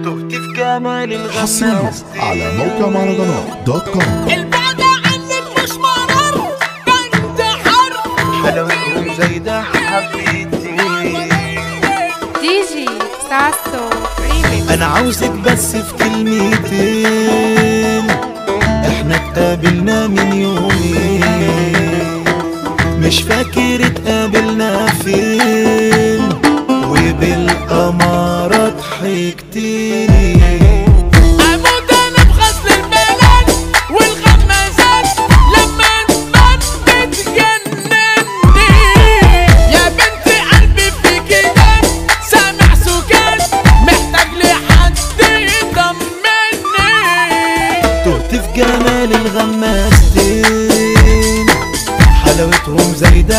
تهت في جمال حصريا الغماس على موقع مهرجانات دوت كوم البعد عنك مش مرر ده انت حر حلاوتهم زي ده حبيتي دي جي ساسو ريميكس انا عاوزك بس في كلمتين احنا اتقابلنا من يومين مش فاكر اتقابلنا فين وبالقمارة ضحكتيني اموت انا بغسل البلد والغمازات لما انت بتجنني يا بنت قلبي في كده سامع سكان محتاج لحد يطمني تهت في جمال الغماستين حلاوتهم زي ده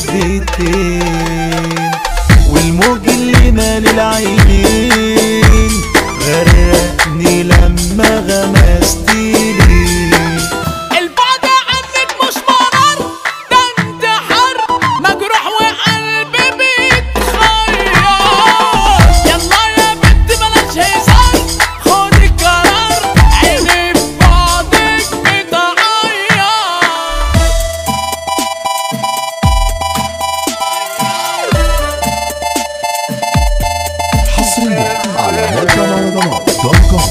حبيتين والموج اللي مال العينين غرقني لما غمستيني البعد عنك مش مرر ده انت حر مجروح وقلبي بيتخير يلا يا بنت بلاش هزار خد القرار عيني في بعضك بتعيط حصريا على موقع مهرجانات دوت كوم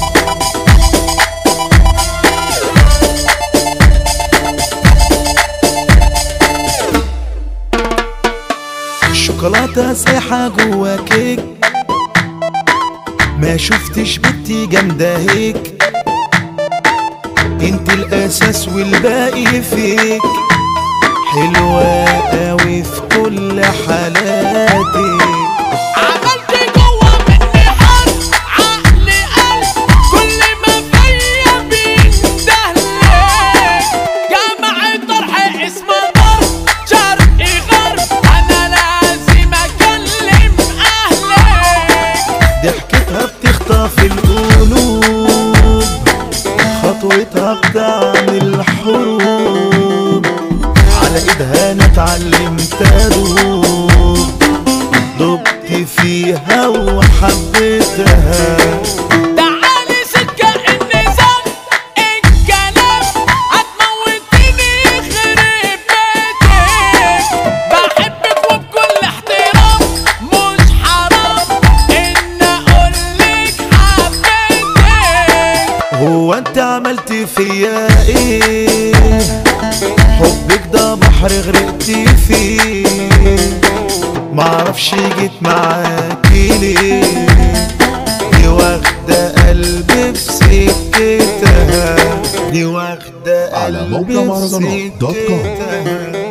الشوكولاتة سايحة جوا كيك ما شفتش بنتي جامدة هيك انت الاساس والباقي فيك حلوة قوي في كل حالاتك عملت جوا مني حر عقلي قلب كل ما فيا بيندهلك جمع طرح اسم ضرب شرقي غرب انا لازم اكلم اهلك ضحكتها بتخطف القلوب خطوتها بتعمل حروب على ايدها انا اتعلمت ادوب دبت فيها وحبيتها تعالي سكة النظام الكلام هتموتني يخرب بيتك بحبك وبكل احترام مش حرام ان اقولك حبيتك هو انت عملت فيا ايه حبك ده بحر غرقت فيه معرفش جيت معاكي ليه دي واخدة قلبي في سكتها دي واخدة على موقع قلبي في مهرجانات دوت كوم. سكتها